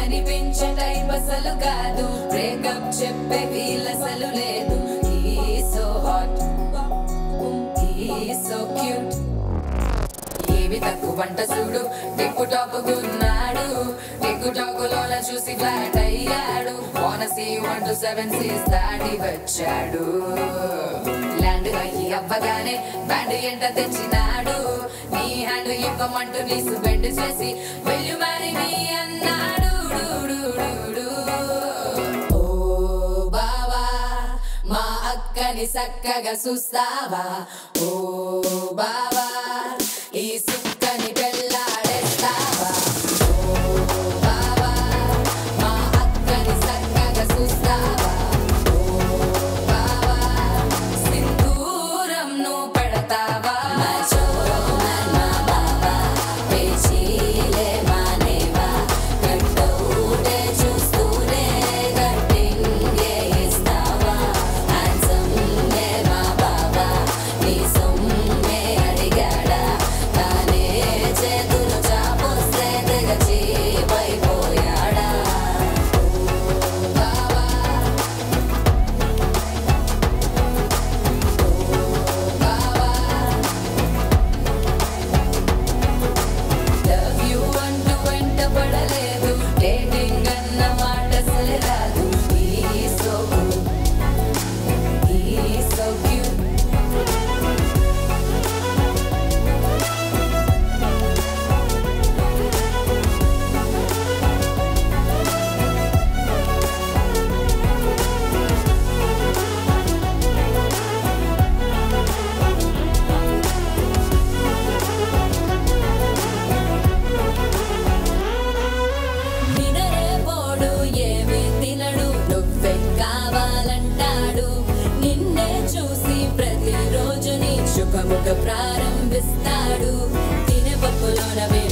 కనిపించే టైప్ అసలు కాదు బ్రేకప్ చెప్పే వీల్ అసలు లేదు సో హాట్ సో క్యూట్ ఏవి తక్కువ వంట చూడు టిక్కు టాప్ గున్నాడు టిక్కు టాక్ లోన చూసి ఫ్లాట్ అయ్యాడు బోనసీ వన్ టు సెవెన్ సీస్ దాటి వచ్చాడు ల్యాండ్ అయ్యి అవ్వగానే బ్యాండ్ ఎంట తెచ్చినాడు నీ హ్యాండ్ ఇవ్వమంటూ నీసు బెండ్ చేసి వెళ్ళు మరి మీ అన్నాడు డు, డు, డు, డు. ఓ బావా మా అక్కని చక్కగా చూస్తావా ఓ బావా ఈ సుక్కని పెళ్ళాడేస్తావా ఓ బావా మా అక్కని చక్కగా చూస్తావా ఓ బావా సింధూరం నువ్వు పెడతావా మా చోరో మా బావా పేచీలే మానేవా కట్టౌటే చూస్తూనే కట్టింగే ఇస్తావా హ్యాండ్సమ్ నే మా బావా నీ సొమ్మే అడిగాడా తానే చేతులు చాపొస్తే తెగ చీపైపోయాడా బావా లవ్ యు అంటూ వెంట పడలేదు డేటింగ్ అన్న మాట అసలు రాదు ఈ సో ఈ సో క్యూట్ నినరే పోడు ఏమి తినడు నువ్వే కావాలంటాడు నిన్నే చూసి ప్రతిరోజు నీ శుభముఖ ప్రారంభిస్తాడు తినే పప్పులోన